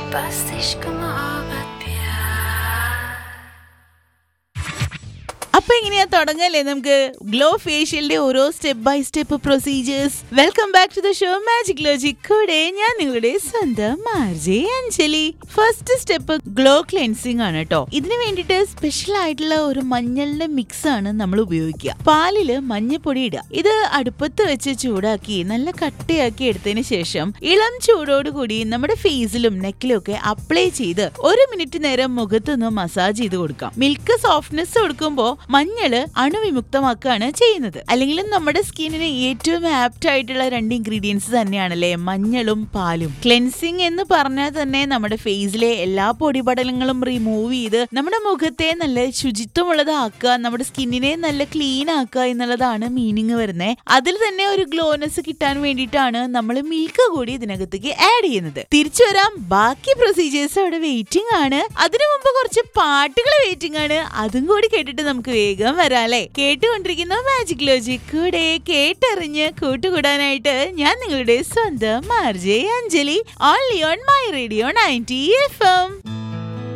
बस इश्क मोहब्बत प्यार അപ്പൊ എങ്ങനെയാ തുടങ്ങല്ലേ നമുക്ക് ഗ്ലോ ഫേഷ്യലിന്റെ ഓരോ step by step procedures welcome back to the show magic logic കൂടെ ഞാൻ നിങ്ങളുടെ സ്വന്തം മാർജെ Anjali first step glow cleansing ആണ് കേട്ടോ ഇതിന് വേണ്ടിയിട്ട് സ്പെഷ്യൽ ആയിട്ടുള്ള ഒരു മഞ്ഞളിന്റെ മിക്സ് ആണ് നമ്മൾ ഉപയോഗിക്കുക പാലില് മഞ്ഞപ്പൊടി ഇടുക ഇത് അടുപ്പത്ത് വെച്ച് ചൂടാക്കി നല്ല കട്ടയാക്കി എടുത്തതിന് ശേഷം ഇളം ചൂടോടുകൂടി നമ്മുടെ ഫേസിലും നെക്കിലും ഒക്കെ അപ്ലൈ ചെയ്ത് ഒരു മിനിറ്റ് നേരം മുഖത്തൊന്ന് മസാജ് ചെയ്ത് കൊടുക്കാം മിൽക്ക് സോഫ്റ്റ്നെസ് കൊടുക്കുമ്പോൾ മഞ്ഞള് അണുവിമുക്തമാക്കുകയാണ് ചെയ്യുന്നത് അല്ലെങ്കിൽ നമ്മുടെ സ്കിന്നിന് ഏറ്റവും ആപ്റ്റ് ആയിട്ടുള്ള രണ്ട് ഇൻഗ്രീഡിയൻസ് തന്നെയാണല്ലേ മഞ്ഞളും പാലും ക്ലെൻസിങ് എന്ന് പറഞ്ഞാൽ തന്നെ നമ്മുടെ ഫേസിലെ എല്ലാ പൊടിപടലങ്ങളും റിമൂവ് ചെയ്ത് നമ്മുടെ മുഖത്തെ നല്ല ശുചിത്വമുള്ളതാക്കുക നമ്മുടെ സ്കിന്നിനെ നല്ല ക്ലീൻ ആക്കുക എന്നുള്ളതാണ് മീനിങ് വരുന്നത് അതിൽ തന്നെ ഒരു ഗ്ലോനെസ് കിട്ടാൻ വേണ്ടിയിട്ടാണ് നമ്മൾ മിൽക്ക് കൂടി ഇതിനകത്തേക്ക് ആഡ് ചെയ്യുന്നത് തിരിച്ചു വരാം ബാക്കി പ്രൊസീജിയേഴ്സ് അവിടെ വെയിറ്റിംഗ് ആണ് അതിനു മുമ്പ് കുറച്ച് പാട്ടുകൾ വെയിറ്റിംഗ് ആണ് അതും കൂടി കേട്ടിട്ട് നമുക്ക് വേഗം വരാം അല്ലേ കേട്ടുകൊണ്ടിരിക്കുന്ന മാജിക് ലോജിക് കൂടെ കേട്ടറിഞ്ഞ് കൂട്ടുകൂടാനായിട്ട് ഞാൻ നിങ്ങളുടെ സ്വന്തം മാർജെ Anjali only on my radio ninety F M